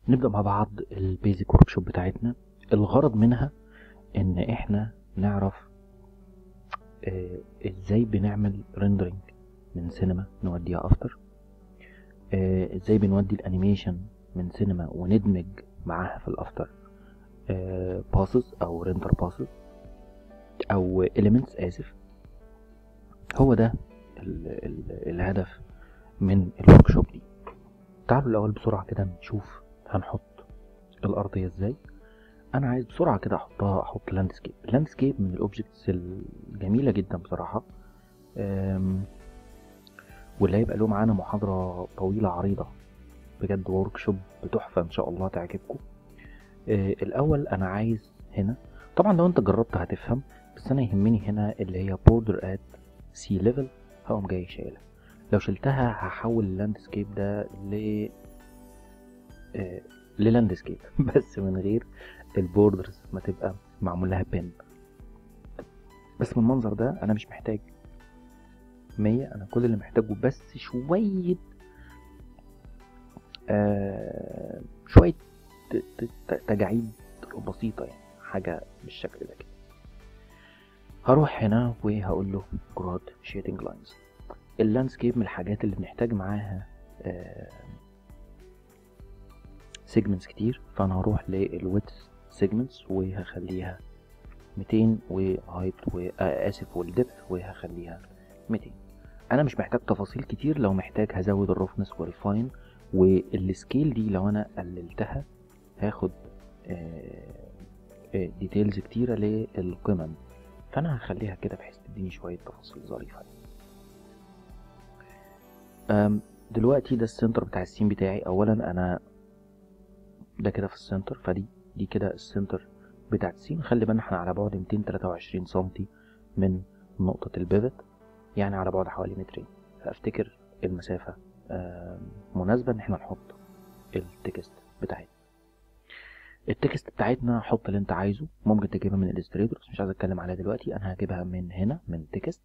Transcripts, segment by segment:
نبدأ مع بعض البيزك ورك شوب بتاعتنا الغرض منها ان احنا نعرف آه، ازاي بنعمل ريندرنج من سينما نوديها افتر آه، ازاي بنودي الانيميشن من سينما وندمج معاها في الافتر باسز او ريندر باسز او اليمنتس اسف هو ده ال ال الهدف من الورك شوب دي تعالوا الاول بسرعه كده نشوف هنحط الارضيه ازاي انا عايز بسرعه كده احطها احط لاندسكيب اللاندسكيب من الاوبجكتس الجميله جدا بصراحه أم، واللي هيبقى له معانا محاضره طويله عريضه بجد ورك شوب تحفه ان شاء الله تعجبكم آه، الاول انا عايز هنا طبعا لو انت جربت هتفهم بس انا يهمني هنا اللي هي بوردر ات سي ليفل هقوم جاي شايلها لو شلتها هحول اللاندسكيب ده ل آه، للاندسكيب بس من غير البوردرز ما تبقى معمول لها بين بس من المنظر ده انا مش محتاج مية انا كل اللي محتاجه بس شوية آه شوية ت- ت- ت- تجاعيد بسيطة يعني حاجة بالشكل ده كده هروح هنا وهقول له جراد شيتنج لاينز اللاندسكيب من الحاجات اللي بنحتاج معاها سيجمنتس كتير فانا هروح للويدث سيجمنتس وهخليها 200 وهايت واسف والدبث وهخليها 200 انا مش محتاج تفاصيل كتير لو محتاج هزود الرفنس والفاين والسكيل دي لو انا قللتها هاخد ديتيلز كتيرة للقمم فانا هخليها كده بحيث تديني شوية تفاصيل ظريفة أم، دلوقتي ده السنتر بتاع السين بتاعي اولا انا ده كده في السنتر فدي دي كده السنتر بتاع السين خلي بالنا احنا على بعد 223 سنتي من نقطة البيفت يعني على بعد حوالي مترين فافتكر المسافة آم، مناسبة ان احنا نحط التكست بتاعتنا التكست بتاعتنا حط اللي انت عايزه ممكن تجيبها من الستريتور بس مش عايز اتكلم عليها دلوقتي انا هجيبها من هنا من تكست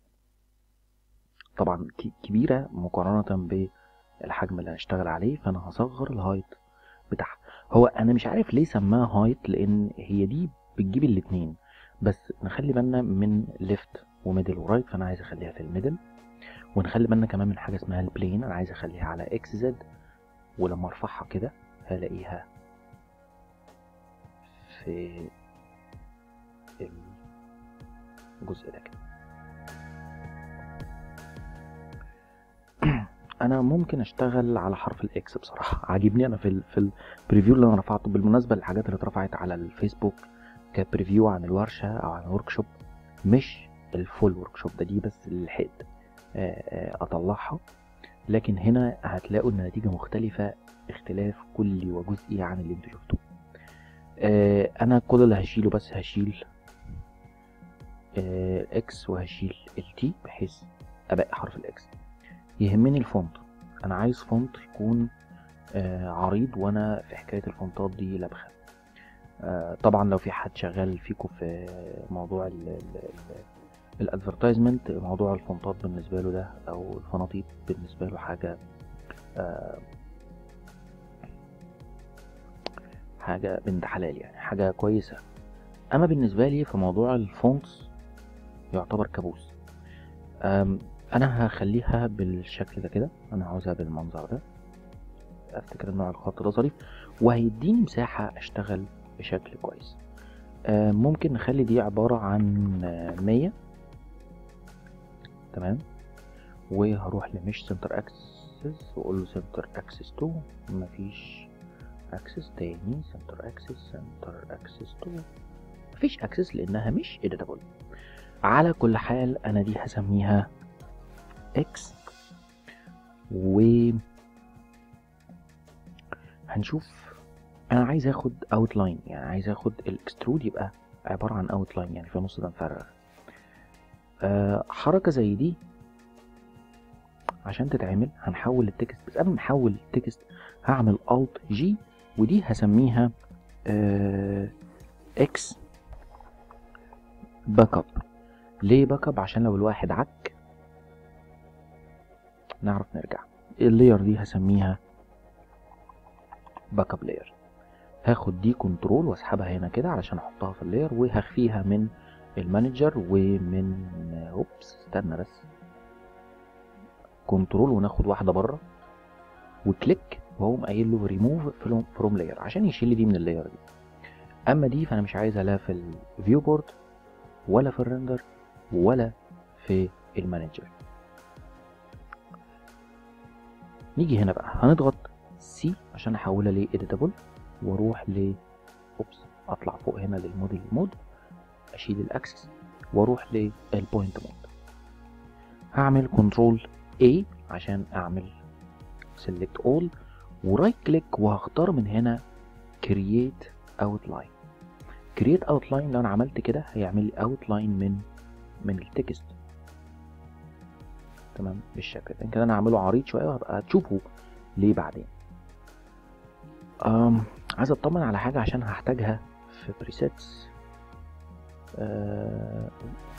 طبعا ك- كبيرة مقارنة بالحجم اللي هنشتغل عليه فانا هصغر الهايت بتاعها هو انا مش عارف ليه سماها هايت لان هي دي بتجيب الاتنين بس نخلي بالنا من ليفت وميدل ورايت فانا عايز اخليها في الميدل ونخلي بالنا كمان من حاجه اسمها البلين انا عايز اخليها على اكس زد ولما ارفعها كده هلاقيها في الجزء ده كده انا ممكن اشتغل على حرف الاكس بصراحه عاجبني انا في ال في البريفيو اللي انا رفعته بالمناسبه الحاجات اللي اترفعت على الفيسبوك كبريفيو عن الورشه او عن الورك شوب مش الفول ورك شوب ده دي بس اللي لحقت آه، آه، اطلعها لكن هنا هتلاقوا ان النتيجه مختلفه اختلاف كلي وجزئي عن اللي انتوا شفتوه آه، انا كل اللي هشيله بس هشيل الاكس وهشيل التي بحيث ابقى حرف الاكس يهمني الفونت انا عايز فونت يكون آه، عريض وانا في حكايه الفونتات دي لبخه آه، طبعا لو في حد شغال فيكم في موضوع الادفرتايزمنت موضوع الفونتات بالنسبه له ده او الفناطيط بالنسبه له حاجه آه، حاجه بنت حلال يعني حاجه كويسه اما بالنسبه لي في موضوع الفونتس يعتبر كابوس أم، انا هخليها بالشكل ده كده انا عاوزها بالمنظر ده افتكر ان نوع الخط ده ظريف وهيديني مساحة اشتغل بشكل كويس أم، ممكن نخلي دي عبارة عن آه، مية تمام وهروح لمش سنتر اكسس واقول له سنتر اكسس 2 مفيش اكسس تاني سنتر اكسس سنتر اكسس 2 مفيش اكسس لانها مش اديتابل على كل حال انا دي هسميها اكس و هنشوف انا عايز اخد اوتلاين يعني عايز اخد الاكسترود يبقى عبارة عن اوتلاين يعني في النص ده مفرغ أه حركة زي دي عشان تتعمل هنحول التكست بس قبل ما نحول التكست هعمل الت جي ودي هسميها أه اكس باك اب ليه باك اب عشان لو الواحد عك نعرف نرجع اللاير دي هسميها باك اب لاير هاخد دي كنترول واسحبها هنا كده علشان احطها في اللاير وهخفيها من المانجر ومن اوبس استنى بس كنترول وناخد واحده بره وكليك وهو قايل له ريموف فروم لاير عشان يشيل دي من اللاير دي اما دي فانا مش عايزها لا في الفيو بورد ولا في الريندر ولا في المانجر نيجي هنا بقى هنضغط سي عشان احولها ل editable واروح ل اوبس اطلع فوق هنا للموديل مود اشيل الاكسس واروح للبوينت مود هعمل كنترول A عشان اعمل select all ورايت كليك وهختار من هنا create outline create outline لو انا عملت كده هيعمل لي outline من من التكست تمام بالشكل ده كده انا هعمله عريض شويه وهبقى تشوفه ليه بعدين أم عايز اطمن على حاجه عشان هحتاجها في بريسيتس أه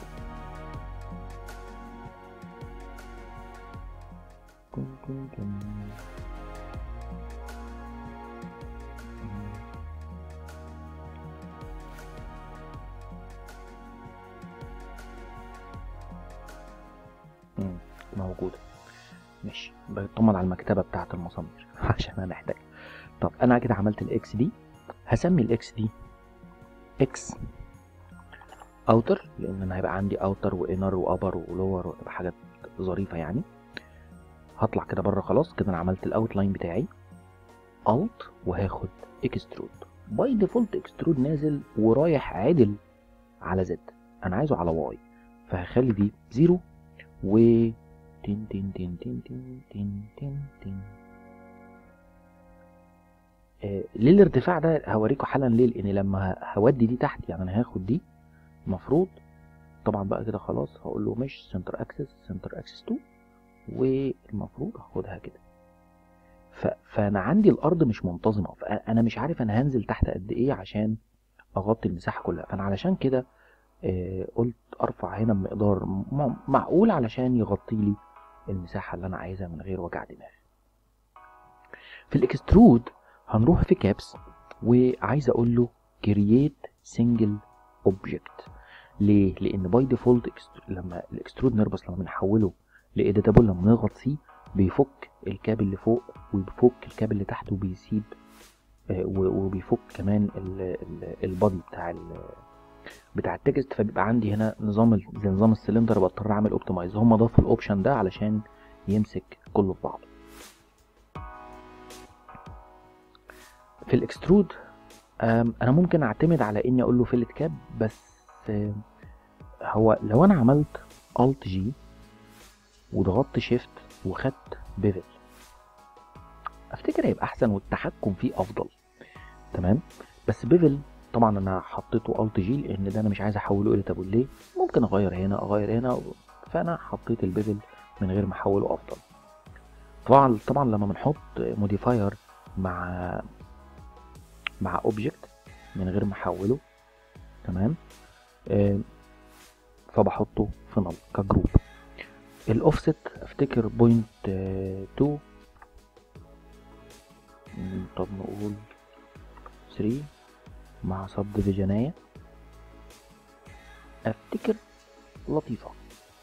موجودة ماشي بطمن على المكتبة بتاعة المسامير عشان انا محتاج طب انا كده عملت الاكس دي هسمي الاكس دي اكس اوتر لان انا هيبقى عندي اوتر وانر وابر ولور وتبقى حاجات ظريفة يعني هطلع كده بره خلاص كده انا عملت الاوتلاين بتاعي الت وهاخد اكسترود باي ديفولت اكسترود نازل ورايح عدل على زد انا عايزه على واي فهخلي دي زيرو و تن تن تن تن تن تن تن تن آه ليه الارتفاع ده هوريكم حالا ليه لان لما هودي دي تحت يعني انا هاخد دي المفروض طبعا بقى كده خلاص هقول له مش سنتر اكسس سنتر اكسس 2 والمفروض هاخدها كده ف... فانا عندي الارض مش منتظمه فانا مش عارف انا هنزل تحت قد ايه عشان اغطي المساحه كلها فانا علشان كده آه قلت ارفع هنا بمقدار م... معقول علشان يغطي لي المساحه اللي انا عايزها من غير وجع دماغ في الاكسترود هنروح في كابس وعايز اقول له كرييت سنجل اوبجكت ليه لان باي ديفولت لما الاكسترود نربس لما بنحوله لإيديتابل لما نضغط سي بيفك الكاب اللي فوق وبيفك الكاب اللي تحت وبيسيب آه وبيفك كمان البادي بتاع ال بتاع التكست فبيبقى عندي هنا نظام زي نظام السلندر بضطر اعمل اوبتمايز هم ضافوا الاوبشن ده علشان يمسك كله في بعضه في الاكسترود انا ممكن اعتمد على اني اقول له فيلت كاب بس هو لو انا عملت الت جي وضغطت شيفت وخدت بيفل افتكر هيبقى احسن والتحكم فيه افضل تمام بس بيفل طبعا انا حطيته الت جي لان ده انا مش عايز احوله الى تابول ليه ممكن اغير هنا اغير هنا فانا حطيت البيفل من غير ما احوله افضل طبعا طبعا لما بنحط موديفاير مع مع اوبجكت من غير ما احوله تمام آه فبحطه في نل كجروب الاوفست افتكر بوينت 2 طب نقول 3 مع سب ديفيجناية افتكر لطيفة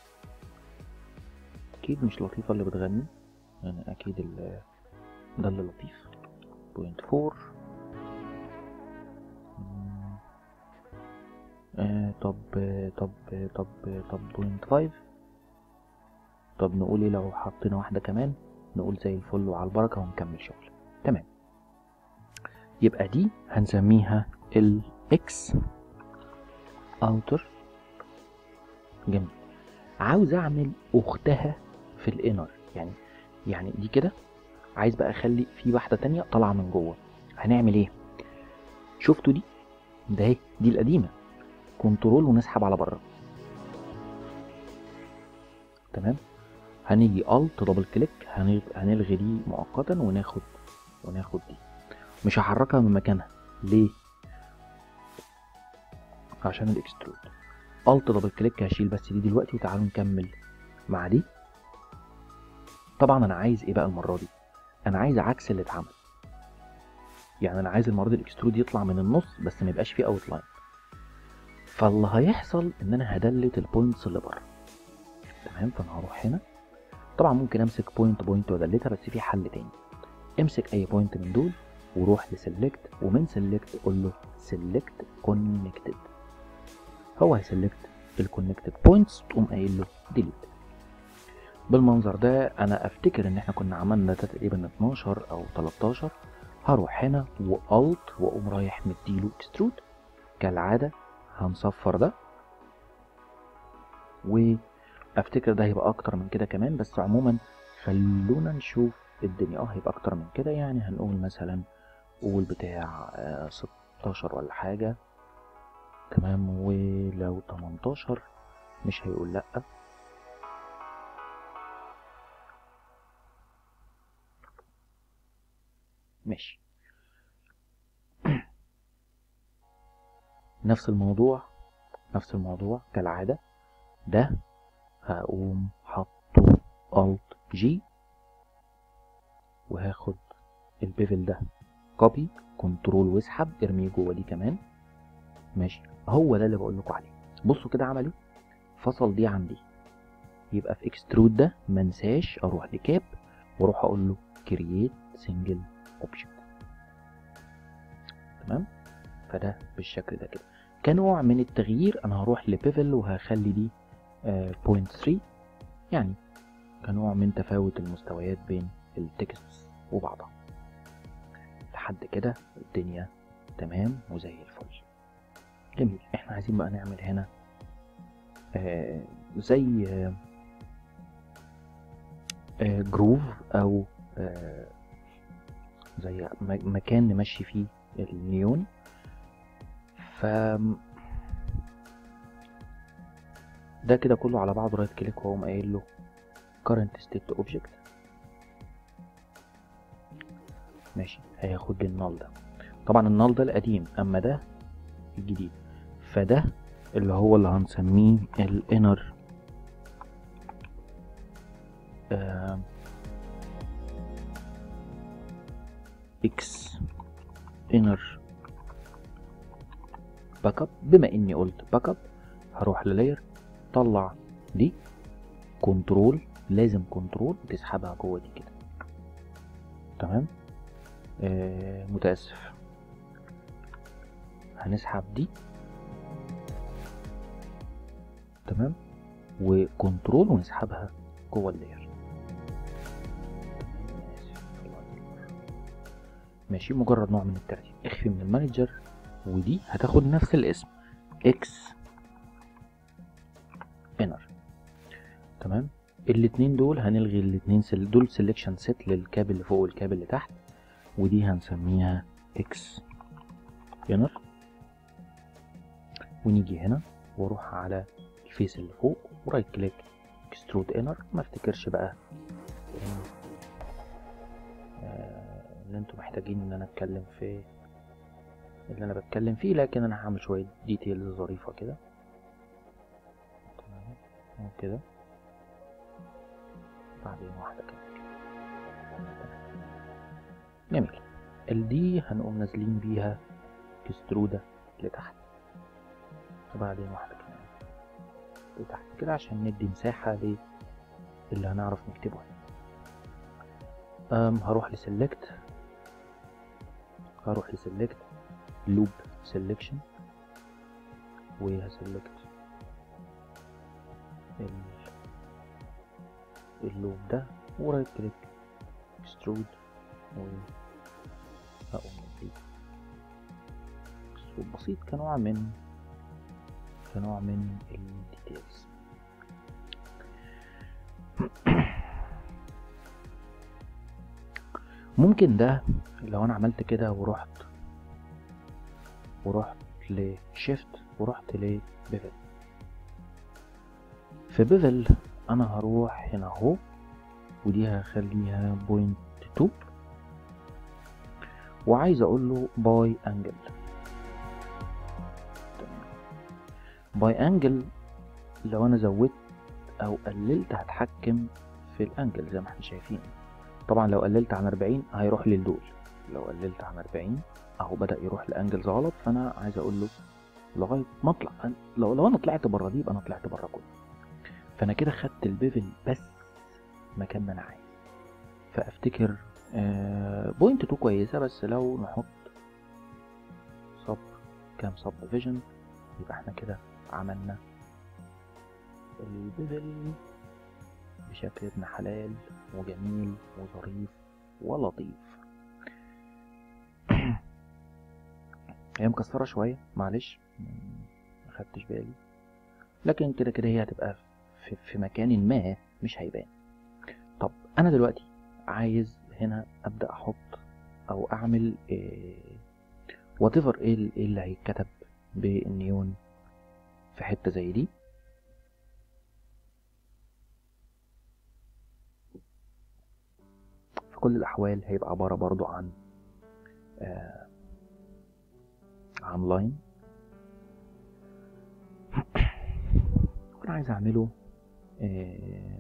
اكيد مش لطيفة اللي بتغني يعني اكيد ده اللي لطيف بوينت 4 آه طب طب طب طب بوينت 5 طب نقول ايه لو حطينا واحدة كمان نقول زي الفل وعلى البركة ونكمل شغل تمام يبقى دي هنسميها ال X outer جميل عاوز اعمل اختها في الانر يعني يعني دي كده عايز بقى اخلي في واحدة تانية طالعة من جوه هنعمل ايه شفتوا دي ده اهي دي القديمة كنترول ونسحب على بره تمام هنيجي الت دبل كليك هنلغي دي مؤقتا وناخد وناخد دي مش هحركها من مكانها ليه عشان الاكسترود الت دبل كليك هشيل بس دي دلوقتي وتعالوا نكمل مع دي طبعا انا عايز ايه بقى المره دي انا عايز عكس اللي اتعمل يعني انا عايز المره دي الاكسترود يطلع من النص بس ما يبقاش فيه اوت لاين فاللي هيحصل ان انا هدلت البوينتس اللي بره تمام فانا هروح هنا طبعا ممكن امسك بوينت بوينت وادلتها بس في حل تاني امسك اي بوينت من دول وروح لسلكت ومن سلكت قول له سلكت كونكتد هو هيسلكت الكونكتد بوينتس تقوم قايل له ديليت بالمنظر ده انا افتكر ان احنا كنا عملنا ده تقريبا 12 او 13 هروح هنا والت واقوم رايح مديله اكسترود كالعاده هنصفر ده وافتكر ده هيبقى اكتر من كده كمان بس عموما خلونا نشوف الدنيا اه هيبقى اكتر من كده يعني هنقول مثلا قول بتاع آه 16 ولا حاجة تمام ولو 18 مش هيقول لأ ماشي نفس الموضوع نفس الموضوع كالعادة ده هقوم حاطه Alt G وهاخد البيفل ده كوبي كنترول واسحب ارميه جوه دي كمان ماشي هو ده اللي بقول لكم عليه بصوا كده عمل ايه فصل دي عن دي يبقى في اكسترود ده منساش اروح لكاب واروح اقول له كرييت سنجل اوبجكت تمام فده بالشكل ده كده كنوع من التغيير انا هروح لبيفل وهخلي دي بوينت 3 يعني كنوع من تفاوت المستويات بين التكست وبعضها لحد كده الدنيا تمام وزي الفل جميل احنا عايزين بقى نعمل هنا آه زي آه آه جروف او آه زي مكان نمشي فيه النيون ف ده كده كله على بعضه رايت كليك واقوم قايل له current state object ماشي هياخد لي النال ده طبعا النال ده القديم اما ده الجديد فده اللي هو اللي هنسميه الانر آه اكس انر باك اب بما اني قلت باك اب هروح للاير طلع دي كنترول لازم كنترول وتسحبها جوه دي كده تمام آه متاسف هنسحب دي تمام وكنترول ونسحبها جوه اللاير ماشي مجرد نوع من الترتيب اخفي من المانجر ودي هتاخد نفس الاسم اكس انر تمام الاتنين دول هنلغي الاتنين سل... دول سيلكشن سيت للكاب اللي فوق والكاب اللي تحت ودي هنسميها اكس انر ونيجي هنا واروح على الفيس اللي فوق ورايت كليك اكسترود انر ما افتكرش بقى ان آه اللي انتوا محتاجين ان انا اتكلم في اللي انا بتكلم فيه لكن انا هعمل شويه ديتيلز ظريفه كده تمام كده بعدين واحده كده جميل الدي هنقوم نازلين بيها كسترودة لتحت وبعدين واحدة كمان لتحت كده عشان ندي مساحة للي هنعرف نكتبه أم هروح لسلكت هروح لسلكت لوب سيلكشن وهسلكت اللوب ده ورايت كليك اكسترود و هقوم ادي اكسترود بسيط كنوع من كنوع من الديتيلز ممكن ده لو انا عملت كده ورحت ورحت لشيفت ورحت لبيفل في بيفل انا هروح هنا اهو ودي هخليها بوينت 2 وعايز اقول له باي انجل باي انجل لو انا زودت او قللت هتحكم في الانجل زي ما احنا شايفين طبعا لو قللت عن 40 هيروح للدول لو قللت عن 40 اهو بدأ يروح لانجلز غلط فانا عايز اقول له لغايه ما اطلع أن- لو لو انا طلعت بره دي يبقى انا طلعت بره كله فانا كده خدت البيفل بس مكان ما انا عايز فافتكر آه بوينت 2 كويسه بس لو نحط صب كام سب ديفيجن يبقى احنا كده عملنا البيفل بشكل ابن حلال وجميل وظريف ولطيف هي مكسرة شوية معلش ما خدتش بالي لكن كده كده هي هتبقى في, في مكان ما مش هيبان طب انا دلوقتي عايز هنا ابدا احط او اعمل وات ايفر ايه ال- إيه اللي هيتكتب بالنيون في حته زي دي في كل الاحوال هيبقى عباره برضو عن آه عن لاين وانا عايز اعمله آه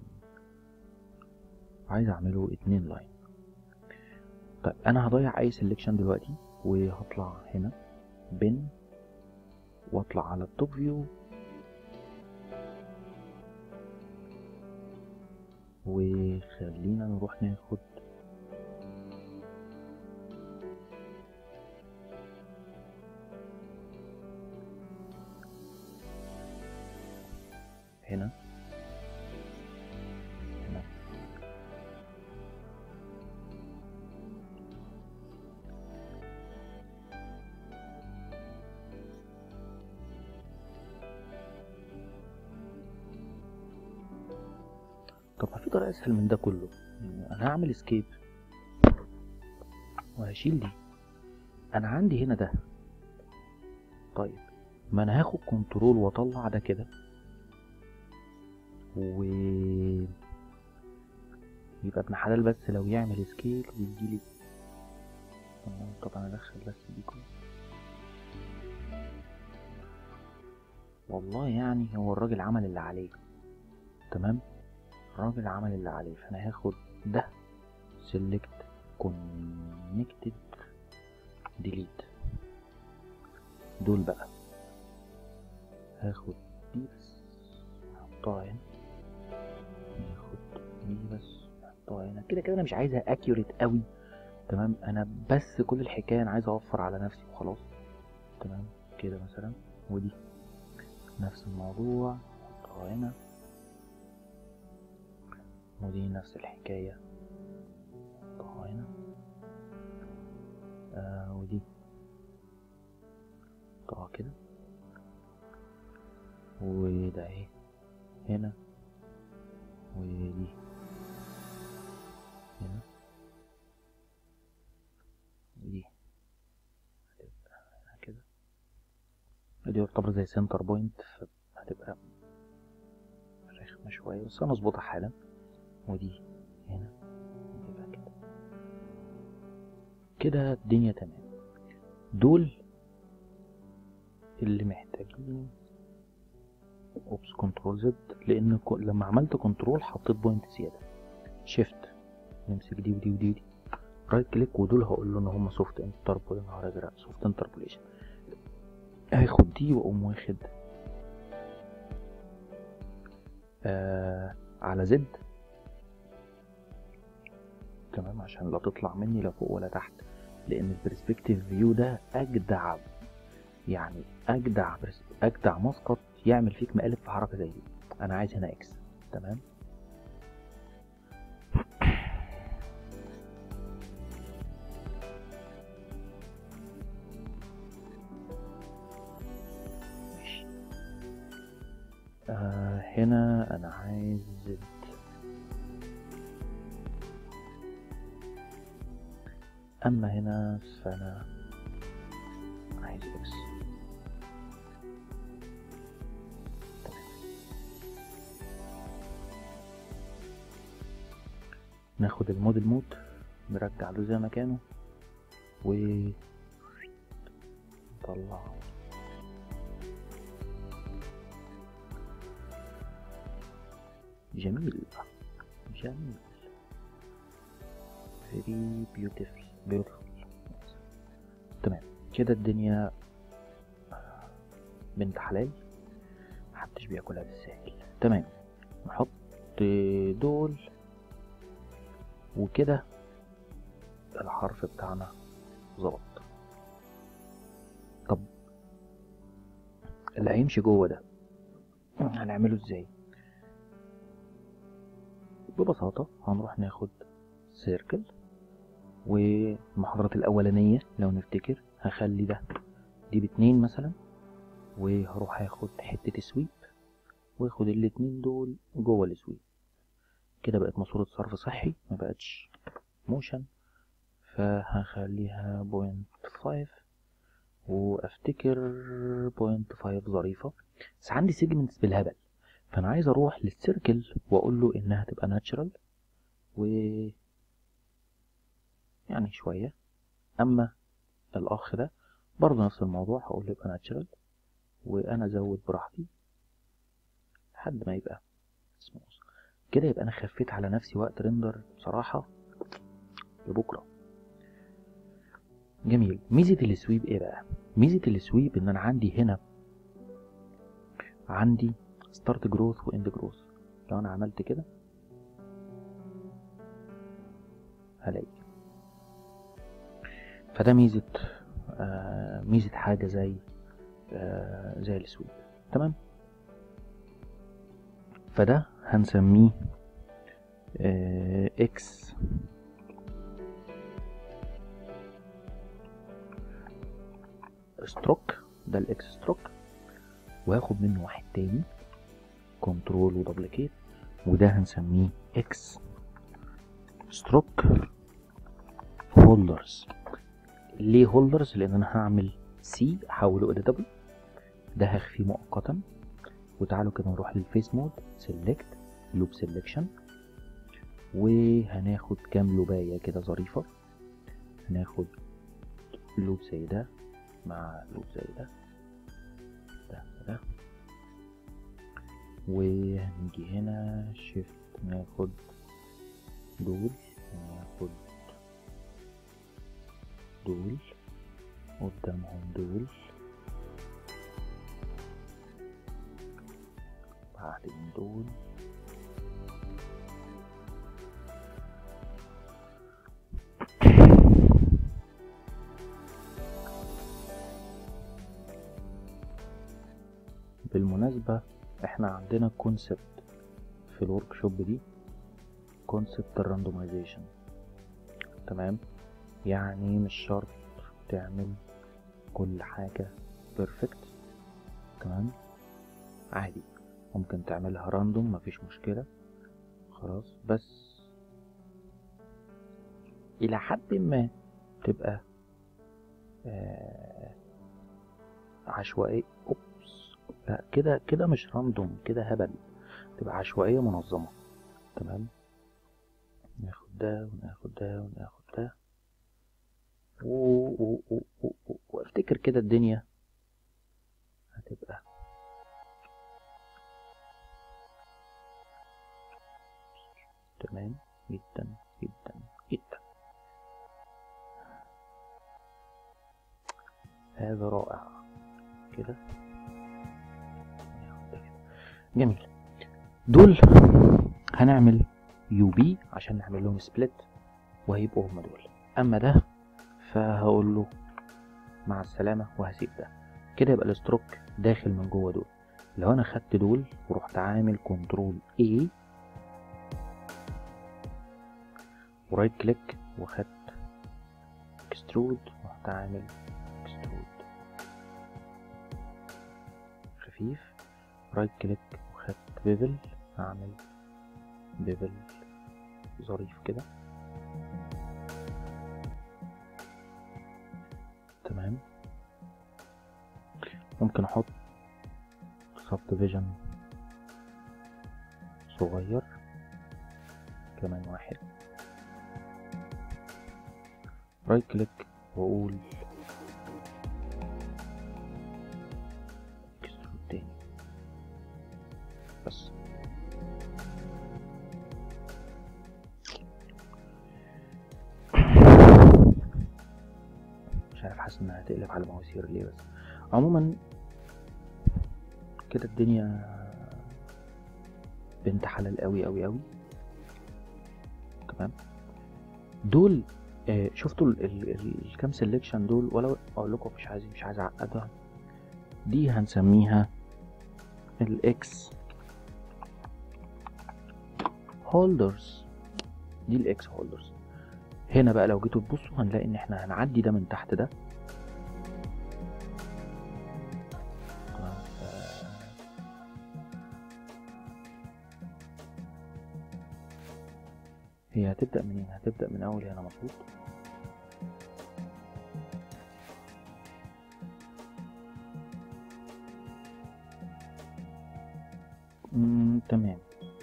عايز اعمله اتنين لاين طيب انا هضيع اي سيلكشن دلوقتي وهطلع هنا بن واطلع على التوب فيو وخلينا نروح ناخد هنا هنا طب ما في طريقة أسهل من ده كله أنا هعمل اسكيب وهشيل دي أنا عندي هنا ده طيب ما أنا هاخد كنترول وأطلع ده كده و يبقى ابن حلال بس لو يعمل سكيل ويجيلي تمام، طبعا ادخل بس دي كلها والله يعني هو الراجل عمل اللي عليه تمام الراجل عمل اللي عليه فانا هاخد ده select connected delete دول بقى هاخد دي بس احطها هنا ناخد دي بس احطها هنا كده كده انا مش عايزها accurate قوي تمام انا بس كل الحكايه انا عايز اوفر على نفسي وخلاص تمام كده مثلا ودي نفس الموضوع احطها هنا ودي نفس الحكايه احطها هنا آه ودي احطها كده وده اهي هنا ودي هنا ودي هتبقى هنا كده دي يعتبر زي سنتر بوينت فهتبقى رخمة شوية بس أنا أظبطها حالا ودي هنا هتبقى كده كده الدنيا تمام دول اللي محتاجين اوبس كنترول زد لان ك- لما عملت كنترول حطيت بوينت زياده شيفت نمسك دي ودي ودي ودي رايت كليك ودول هقول له ان هم سوفت انتربول نهار ازرق سوفت انتربوليشن هاخد دي واقوم واخد آه على زد تمام عشان لا تطلع مني لا فوق ولا تحت لان البرسبكتيف فيو ده اجدع يعني اجدع برس- اجدع مسقط يعمل فيك مقالب في حركه زي دي انا عايز هنا اكس تمام ماشي. آه هنا انا عايز زد اما هنا فانا عايز اكس ناخد الموديل مود نرجع له زي ما كانه و نطلع جميل جميل very beautiful beautiful كده الدنيا بنت حلال محدش بياكلها بالساهل تمام نحط دول وكده الحرف بتاعنا ظبط طب اللي هيمشي جوه ده هنعمله ازاي ببساطة هنروح ناخد سيركل والمحاضرات الأولانية لو نفتكر هخلي ده دي باتنين مثلا وهروح اخد حتة سويب واخد الاتنين دول جوه السويب كده بقت ماسورة صرف صحي ما بقتش موشن فهخليها بوينت فايف وافتكر بوينت فايف ظريفة بس عندي سيجمنتس بالهبل فانا عايز اروح للسيركل واقول له انها تبقى ناتشرال و يعني شوية اما الاخ ده برضه نفس الموضوع هقول له يبقى ناتشرال وانا ازود براحتي لحد ما يبقى سموث كده يبقى انا خفيت على نفسي وقت ريندر بصراحة لبكرة جميل ميزة السويب ايه بقى ميزة السويب ان انا عندي هنا عندي ستارت جروث واند جروث لو انا عملت كده هلاقي فده ميزة آه ميزة حاجة زي آه زي السويب تمام فده هنسميه آه اكس ستروك ده الاكس ستروك وهاخد منه واحد تاني كنترول ودبليكيت وده هنسميه اكس ستروك هولدرز ليه هولدرز لان انا هعمل سي احوله الى دبل ده هخفيه مؤقتا وتعالوا كده نروح للفيس مود سيلكت لوب سيلكشن وهناخد كام لوبايه كده ظريفه هناخد لوب زي ده مع لوب زي ده ده ده وهنيجي هنا شيفت ناخد دول ناخد دول قدامهم دول بعدين دول بالمناسبة احنا عندنا كونسبت في الورك شوب دي كونسبت الراندومايزيشن تمام يعني مش شرط تعمل كل حاجة بيرفكت تمام عادي ممكن تعملها راندوم مفيش مشكلة خلاص بس إلى حد ما تبقى آه عشوائي أوبس لا كده كده مش راندوم كده هبل تبقى عشوائية منظمة تمام ناخد ده وناخد ده وناخد ده وافتكر كده الدنيا هتبقى تمام جدا جدا جدا هذا رائع كده جميل دول هنعمل يو بي عشان نعمل لهم سبليت وهيبقوا هما دول اما ده فهقول له مع السلامة وهسيب ده كده يبقى الستروك داخل من جوه دول لو انا خدت دول ورحت عامل كنترول A ورايت كليك وخدت اكسترود ورحت عامل اكسترود خفيف رايت كليك وخدت بيفل هعمل بيفل ظريف كده تمام ممكن احط سب ديفيجن صغير كمان واحد رايت كليك واقول اكسترود تاني بس مش عارف حاسس ان انها تقلب على مواسير ليه بس عموما كده الدنيا بنت حلال قوي قوي قوي تمام دول آه شفتوا ال- ال- ال- الكام سيلكشن دول ولا اقول لكم مش عايز مش عايز اعقدها دي هنسميها الاكس هولدرز دي الاكس هولدرز هنا بقى لو جيتوا تبصوا هنلاقي ان احنا هنعدي ده من تحت ده تمام، ف- هي هتبدأ منين؟ هتبدأ من أول هنا مظبوط مم، تمام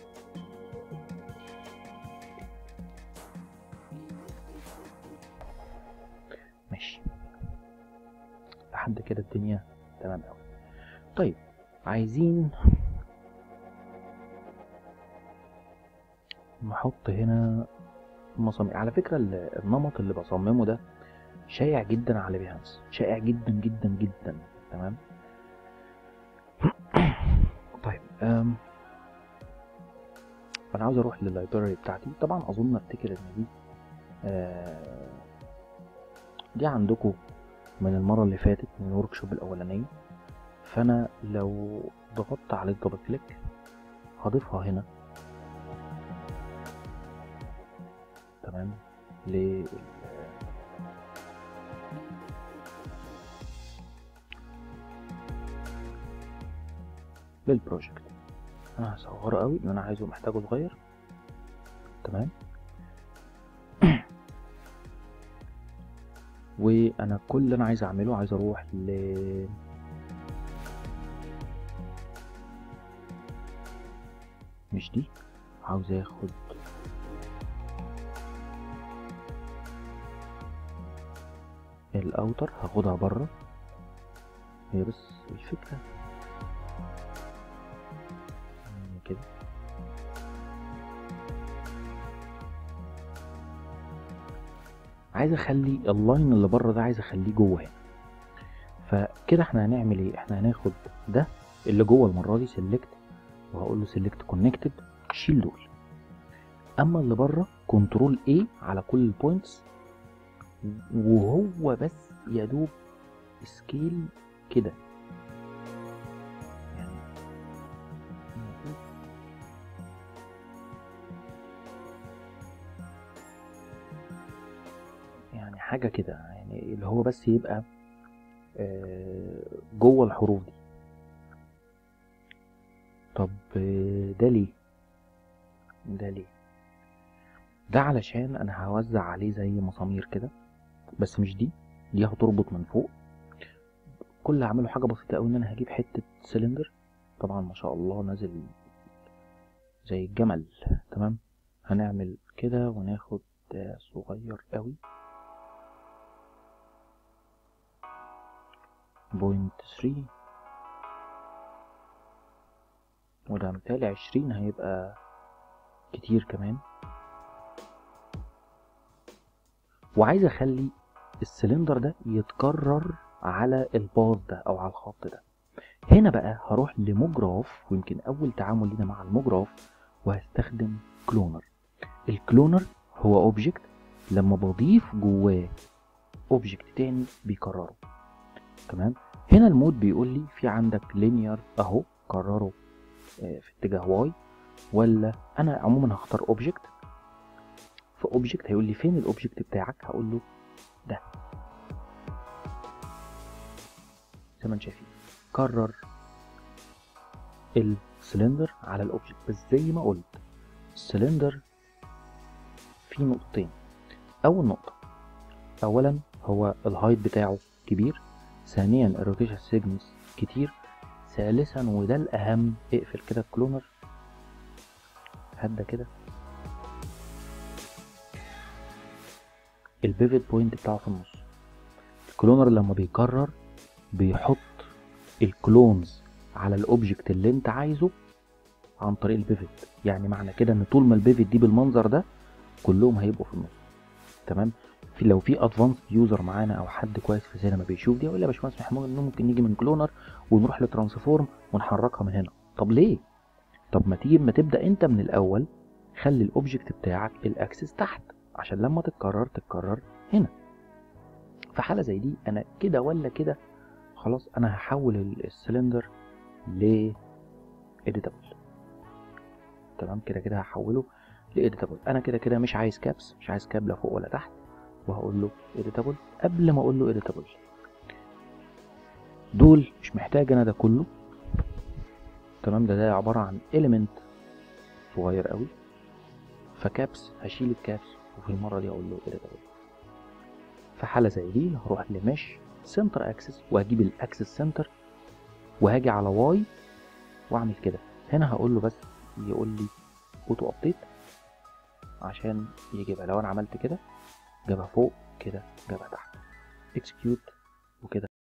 ماشي لحد كده الدنيا تمام أوي طيب عايزين نحط هنا مصامير على فكرة ال- النمط اللي بصممه ده شائع جدا على بيهانس شائع جدا جدا جدا تمام طيب أم. انا عاوز اروح لللايبراري بتاعتي طبعا اظن افتكر ان دي آه، دي عندكم من المرة اللي فاتت من الورك شوب الاولانية فانا لو ضغطت على الدبل كليك هضيفها هنا تمام لل للبروجكت انا هصغره قوي لان انا عايزه محتاجه صغير تمام وانا كل اللي انا عايز اعمله عايز اروح ل مش دي عاوز اخد الاوتر هاخدها بره هي بس الفكره يعني كده عايز اخلي اللاين اللي بره ده عايز اخليه جوه هنا فكده احنا هنعمل ايه احنا هناخد ده اللي جوه المره دي سيلكت وهقول له سيلكت كونكتد شيل دول اما اللي بره كنترول ايه على كل البوينتس وهو بس يا دوب سكيل كده يعني المفروض يعني حاجة كده يعني اللي هو بس يبقى آه، جوه الحروف دي طب آه، ده ليه ده ليه ده علشان انا هوزع عليه زي مسامير كده بس مش دي دي هتربط من فوق كل اللي هعمله حاجه بسيطه قوي ان انا هجيب حته سلندر طبعا ما شاء الله نازل زي الجمل تمام هنعمل كده وناخد ده صغير قوي بوينت ثري وده متهيألي عشرين هيبقى كتير كمان وعايز اخلي السلندر ده يتكرر على الباص ده او على الخط ده هنا بقى هروح لمجراف ويمكن اول تعامل لينا مع المجراف وهستخدم كلونر الكلونر هو اوبجكت لما بضيف جواه اوبجكت تاني بيكرره تمام هنا المود بيقول لي في عندك لينير اهو كرره آه، في اتجاه واي ولا انا عموما هختار اوبجكت في اوبجكت هيقول لي فين الاوبجكت بتاعك هقول له ده زي ما انتم شايفين كرر السلندر على الاوبجكت بس زي ما قلت السلندر فيه نقطتين اول نقطة اولا هو الهايت بتاعه كبير ثانيا الروتيشن سيجنس كتير ثالثا وده الاهم اقفل كده الكلونر هدى كده البيفت بوينت بتاعه في النص الكلونر لما بيكرر بيحط الكلونز على الاوبجكت اللي انت عايزه عن طريق البيفت يعني معنى كده ان طول ما البيفت دي بالمنظر ده كلهم هيبقوا في النص تمام في لو في ادفانس يوزر معانا او حد كويس في سينما بيشوف دي يقول لي يا باشمهندس احنا ممكن ممكن نيجي من كلونر ونروح لترانسفورم ونحركها من هنا طب ليه طب ما تيجي ما تبدا انت من الاول خلي الاوبجكت بتاعك الاكسس تحت عشان لما تتكرر تتكرر هنا في حاله زي دي انا كده ولا كده خلاص انا هحول ال- السلندر ل editable تمام كده كده هحوله ل editable انا كده كده مش عايز كابس مش عايز كاب لا فوق ولا تحت وهقول له editable قبل ما اقول له editable دول مش محتاج انا ده كله تمام ده ده عبارة عن element صغير قوي فكابس هشيل الكابس وفي المرة دي اقول له editable في حالة زي دي هروح لمش سنتر اكسس وهجيب الاكسس سنتر وهاجي على واي واعمل كده هنا هقول له بس يقول لي اوتو ابديت عشان يجيبها لو انا عملت كده جابها فوق كده جابها تحت اكسكيوت وكده